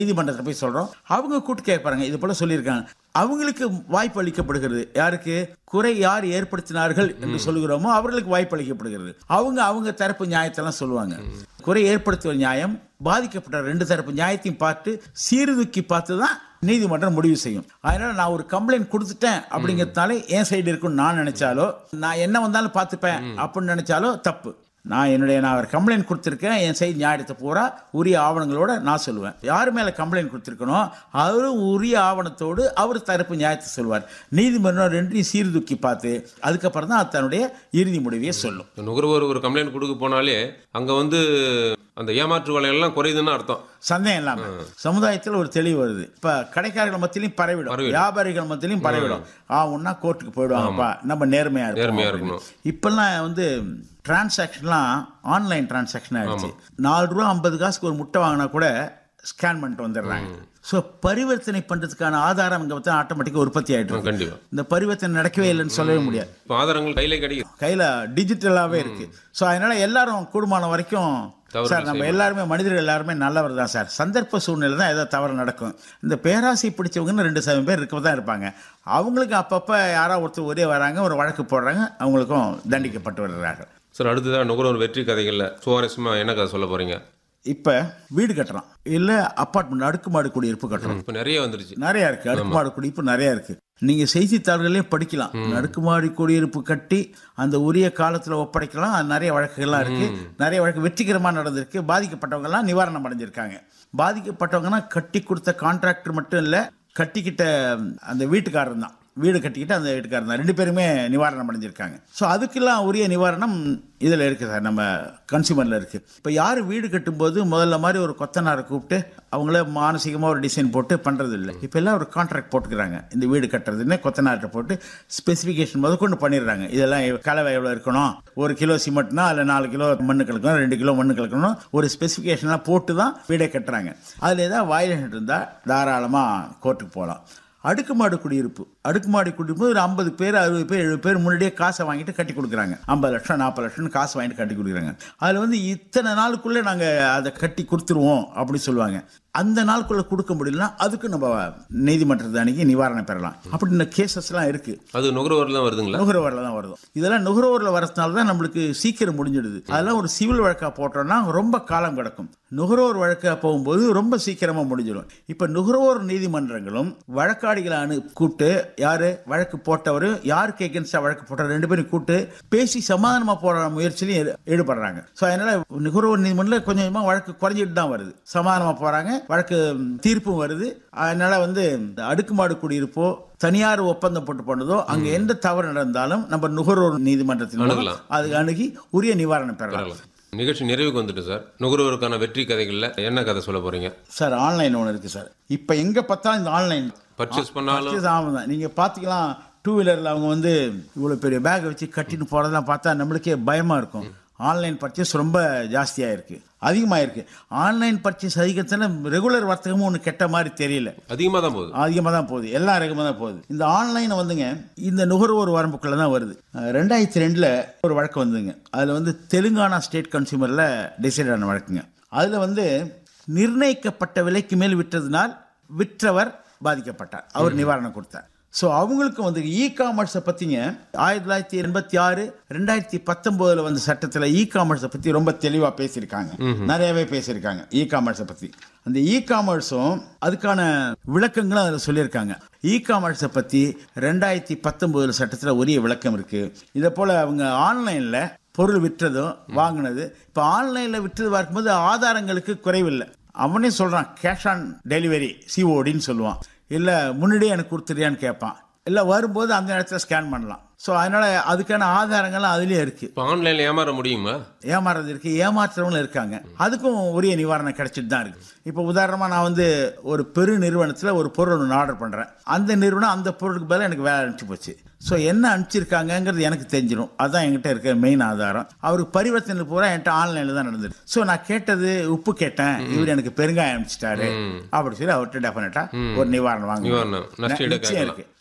நீதிமன்றத்தில் போய் சொல்றோம் அவங்க கூட்டு கேட்பாங்க இது போல சொல்லியிருக்காங்க அவங்களுக்கு வாய்ப்பு அளிக்கப்படுகிறது யாருக்கு குறை யார் ஏற்படுத்தினார்கள் என்று சொல்லுகிறோமோ அவர்களுக்கு வாய்ப்பு அளிக்கப்படுகிறது அவங்க அவங்க தரப்பு நியாயத்தெல்லாம் சொல்லுவாங்க குறை ஏற்படுத்துவ நியாயம் பாதிக்கப்பட்ட ரெண்டு தரப்பு நியாயத்தையும் பார்த்து சீர்தூக்கி பார்த்து தான் நீதிமன்றம் முடிவு செய்யும் அதனால நான் ஒரு கம்ப்ளைண்ட் கொடுத்துட்டேன் அப்படிங்கிறதுனால என் சைடு இருக்குன்னு நான் நினைச்சாலோ நான் என்ன வந்தாலும் பார்த்துப்பேன் அப்படின்னு நினைச்சாலோ தப்பு நான் என்னுடைய நான் ஒரு கம்ப்ளைண்ட் கொடுத்துருக்கேன் என் சைடு நியாயத்தை பூரா உரிய ஆவணங்களோட நான் சொல்லுவேன் யார் மேலே கம்ப்ளைண்ட் கொடுத்துருக்கணும் அவரும் உரிய ஆவணத்தோடு அவர் தரப்பு நியாயத்தை சொல்வார் நீதிமன்றம் ரெண்டையும் சீர்தூக்கி பார்த்து அதுக்கப்புறம் தான் அது தன்னுடைய இறுதி முடிவையே சொல்லும் நுகர்வோர் ஒரு கம்ப்ளைண்ட் கொடுக்க போனாலே அங்க வந்து அந்த ஏமாற்று வேலைகள்லாம் குறையுதுன்னு அர்த்தம் சந்தேகம் இல்லாம சமுதாயத்தில் ஒரு தெளிவு வருது இப்ப கடைக்காரர்கள் மத்தியிலையும் பரவிடும் பரவிடும். வியாபாரிகள் மத்தியிலையும் பரவிடும் ஆ ஒன்னா கோர்ட்டுக்கு போயிடுவாங்கப்பா நம்ம நேர்மையா இருப்போம் நேர்மையா அப்படின்னு. இருக்கணும். இப்பெல்லாம் வந்து டிரான்சாக்ஷன்லாம் ஆன்லைன் டிரான்சாக்ஷன் ஆயிடுச்சு நாலு ரூபா ஐம்பது காசுக்கு ஒரு முட்டை வாங்கினா கூட ஸ்கேன் பண்ணிட்டு வந்துடுறாங்க ஸோ பரிவர்த்தனை பண்றதுக்கான ஆதாரம் இங்க பார்த்தா ஆட்டோமேட்டிக்காக உற்பத்தி ஆயிட்டு இருக்கு. கண்டிப்பா இந்த பரிவர்த்தனை நடக்கவே இல்லைன்னு சொல்லவே முடியாது இப்போ ஆதாரங்கள் கையிலே கிடைக்குது கையில டிஜிட்டலாவே இருக்கு ஸோ அதனால எல்லாரும் கூடுமான வரைக்கும் தவறுகள் சார் நம்ம எல்லாருமே மனிதர்கள் எல்லாருமே நல்லவர் தான் சார் சந்தர்ப்ப சூழ்நிலை தான் ஏதோ தவறு நடக்கும் இந்த பேராசை பிடிச்சவங்கன்னு ரெண்டு சதவீதம் பேர் இருக்க தான் இருப்பாங்க அவங்களுக்கு அப்பப்போ யாரோ ஒருத்தர் ஒரே வராங்க ஒரு வழக்கு போடுறாங்க அவங்களுக்கும் தண்டிக்கப்பட்டு வருகிறார்கள் சார் அடுத்ததாக நுகர்வோர் வெற்றி கதைகள்ல சுவாரஸ்யமா என்ன கதை சொல்ல போறீங்க இப்போ வீடு கட்டுறோம் இல்லை அப்பார்ட்மெண்ட் அடுக்குமாடி குடியிருப்பு கட்டுறோம் இப்போ நிறைய வந்துருச்சு நிறைய இருக்கு அடுக்குமாடி குடியிருப்பு நிறைய இருக்கு நீங்க செய்தித்தாள்களே படிக்கலாம் அடுக்குமாடி குடியிருப்பு கட்டி அந்த உரிய காலத்துல ஒப்படைக்கலாம் அது நிறைய வழக்குகள்லாம் இருக்கு நிறைய வழக்கு வெற்றிகரமா நடந்திருக்கு பாதிக்கப்பட்டவங்க எல்லாம் நிவாரணம் அடைஞ்சிருக்காங்க பாதிக்கப்பட்டவங்கன்னா கட்டி கொடுத்த கான்ட்ராக்டர் மட்டும் இல்ல கட்டிக்கிட்ட அந்த வீட்டுக்காரர் தான் வீடு கட்டிக்கிட்டு அந்த வீட்டுக்காரர் தான் ரெண்டு பேருமே நிவாரணம் அடைஞ்சிருக்காங்க ஸோ அதுக்கெல்லாம் உரிய நிவாரணம் இதில் இருக்கு சார் நம்ம கன்சியூமரில் இருக்கு இப்போ யார் வீடு கட்டும்போது முதல்ல மாதிரி ஒரு கொத்தனாரை கூப்பிட்டு அவங்கள மானசீகமாக ஒரு டிசைன் போட்டு பண்ணுறது இல்லை இப்போ எல்லாம் ஒரு கான்ட்ராக்ட் போட்டுக்கிறாங்க இந்த வீடு கட்டுறதுன்னு கொத்தனார்கிட்ட போட்டு ஸ்பெசிஃபிகேஷன் முத கொண்டு பண்ணிடுறாங்க இதெல்லாம் எவ்- கலவை எவ்வளோ இருக்கணும் ஒரு கிலோ சிமெண்ட்னா அதில் நாலு கிலோ மண்ணு கலக்கணும் ரெண்டு கிலோ மண்ணு கலக்கணும் ஒரு ஸ்பெசிஃபிகேஷன்லாம் போட்டு தான் வீடை கட்டுறாங்க அதில் ஏதாவது வயலேஷன் இருந்தால் தாராளமாக கோர்ட்டுக்கு போகலாம் அடுக்குமாடி குடியிருப்பு அடுக்குமாடி குடியிருப்பு ஒரு ஐம்பது பேர் அறுபது பேர் எழுபது பேர் முன்னாடியே காசை வாங்கிட்டு கட்டி கொடுக்குறாங்க ஐம்பது லட்சம் நாற்பது லட்சம் காசு வாங்கிட்டு கட்டி கொடுக்குறாங்க அதில் வந்து இத்தனை நாளுக்குள்ளே நாங்கள் அதை கட்டி கொடுத்துருவோம் அப்படின்னு சொல்லுவாங்க அந்த நாளுக்குள்ளே கொடுக்க முடியலன்னா அதுக்கு நம்ம நீதிமன்றத்தை அணுகி நிவாரணம் பெறலாம் அப்படின்னு கேசஸ்லாம் இருக்குது அது நுகர்வோர் தான் வருதுங்களா நுகர்வோரில் தான் வருது இதெல்லாம் நுகர்வோரில் வரதுனால தான் நம்மளுக்கு சீக்கிரம் முடிஞ்சிடுது அதெல்லாம் ஒரு சிவில் வழக்காக போட்டோம்னா ரொம்ப காலம் கிடக்கும் நுகர்வோர் வழக்காக போகும்போது ரொம்ப சீக்கிரமாக முடிஞ்சிடும் இப்போ நுகர்வோர் நீதிமன்றங்களும் வழக்காடிகளை அனு கூப்பிட்டு யாரு வழக்கு போட்டவர் யாருக்கு எகென்ஸ்டாக வழக்கு போட்டவர் ரெண்டு பேரும் கூப்பிட்டு பேசி சமாதானமாக போற முயற்சியிலையும் ஈடு- ஈடுபடுறாங்க ஸோ அதனால நுகர்வோர் நீதிமன்றத்தில் கொஞ்சம் கொஞ்சமாக வழக்கு குறைஞ்சிட்டு தான் வருது சமாதானமாக போறாங்க வழக்கு ம், தீர்ப்பும் வருது அதனால வந்து இந்த அடுக்குமாடு குடியிருப்போ தனியார் ஒப்பந்தம் போட்டு போனதோ அங்க எந்த தவறு நடந்தாலும் நம்ம நுகர்வோர் நீதிமன்றத்தில் மூலம் அணுகலாம். அது அணுகி உரிய நிவாரணம் பெறலாம் பரவாயில்ல. நிகழ்ச்சி நிறைவுக்கு வந்துட்டு சார் நுகர்வோருக்கான வெற்றி கதைகள்ல என்ன கதை சொல்ல போறீங்க சார் ஆன்லைன் ஒன்று இருக்கு சார் இப்போ எங்க பார்த்தாலும் இந்த ஆன்லைன் பர்ச்சேஸ் பண்ணாலும் purchase ஆகும் தான் நீங்க பாத்தீங்கன்னா டூ வீலர்ல அவங்க வந்து இவ்வளவு பெரிய பேக் வச்சு கட்டிட்டு போறதெல்லாம் பார்த்தா நம்மளுக்கே பயமா இருக்கும் ஆன்லைன் பர்ச்சேஸ் ரொம்ப ஜாஸ்தியா இருக்கு அதிகமாக இருக்கு ஆன்லைன் பர்ச்சேஸ் அதிகத்துல ரெகுலர் வர்த்தகமும் ஒன்று கெட்ட மாதிரி தெரியல அதிகமா தான் போகுது அதிகமாக தான் போகுது எல்லா ரகமாக தான் போகுது இந்த ஆன்லைன் வந்துங்க இந்த நுகர்வோர் வரம்புக்குள்ள தான் வருது அஹ் ரெண்டாயிரத்தி ரெண்டில் ஒரு வழக்கு வந்துங்க அதில் வந்து தெலுங்கானா ஸ்டேட் கன்சியூமரில் டிசைட் ஆன வழக்குங்க அதில் வந்து நிர்ணயிக்கப்பட்ட விலைக்கு மேல் விற்றதுனால் விற்றவர் பாதிக்கப்பட்டார் அவர் நிவாரணம் கொடுத்தார் ஸோ அவங்களுக்கு வந்து இ காமர்ஸை பற்றிங்க ஆயிரத்தி தொள்ளாயிரத்தி எண்பத்தி ஆறு ரெண்டாயிரத்தி பத்தொம்போதில் வந்த சட்டத்தில் இ காமர்ஸை பற்றி ரொம்ப தெளிவாக பேசியிருக்காங்க நிறையவே பேசியிருக்காங்க இ காமர்ஸை பற்றி அந்த இ காமர்ஸும் அதுக்கான விளக்கங்களும் அதில் சொல்லியிருக்காங்க இ காமர்ஸை பற்றி ரெண்டாயிரத்தி பத்தொம்போதில் சட்டத்தில் உரிய விளக்கம் இருக்கு இதை போல் அவங்க ஆன்லைனில் பொருள் விற்றதும் வாங்கினது இப்போ ஆன்லைனில் விற்றது பார்க்கும்போது ஆதாரங்களுக்கு குறைவில்லை அவனே சொல்கிறான் கேஷ் ஆன் டெலிவரி சிஓடின்னு சொல்லுவான் இல்லை முன்னாடியே எனக்கு கொடுத்துறியான்னு கேட்பான் இல்லை வரும்போது அந்த நேரத்தில் ஸ்கேன் பண்ணலாம் ஸோ அதனால அதுக்கான ஆதாரங்கள்லாம் அதுலேயே இருக்கு இப்போ ஆன்லைன்ல ஏமாற முடியுமா ஏமாறது இருக்கு ஏமாற்றுறவங்களும் இருக்காங்க அதுக்கும் உரிய நிவாரணம் கிடைச்சிட்டு தான் இருக்கு இப்போ உதாரணமா நான் வந்து ஒரு பெரு நிறுவனத்தில் ஒரு பொருள் ஒன்று ஆர்டர் பண்றேன் அந்த நிறுவனம் அந்த பொருளுக்கு பதிலா எனக்கு வேலை அனுப்பிச்சு போச்சு ஸோ என்ன அனுப்பிச்சிருக்காங்கங்கிறது எனக்கு தெரிஞ்சிடும் அதுதான் என்கிட்ட இருக்க மெயின் ஆதாரம் அவருக்கு பரிவர்த்தனை பூரா என்கிட்ட ஆன்லைனில் தான் நடந்தது ஸோ நான் கேட்டது உப்பு கேட்டேன் இவர் எனக்கு பெருங்காயம் அனுப்பிச்சிட்டாரு அப்படி சொல்லி அவர்கிட்ட டெஃபினட்டா ஒரு நிவாரணம் வாங்க நிவாரணம், நஷ்ட ஈடு நிச்சயம் இருக்கு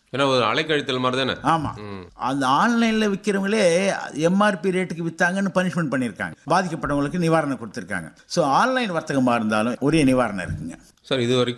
ஏன்னா ஒரு அலைக்கழித்தல் மாதிரி தானே ஆமா அந்த ஆன்லைன்ல விற்கிறவங்களே எம்ஆர்பி ரேட்டுக்கு வித்தாங்கன்னு பனிஷ்மெண்ட் பண்ணியிருக்காங்க பாதிக்கப்பட்டவங்களுக்கு நிவாரணம் கொடுத்துருக்காங்க ஸோ ஆன்லைன் வர்த்தகமா இருந்தாலும் உரிய நிவாரணம் இருக்குங்க சார் இது வரைக்கும்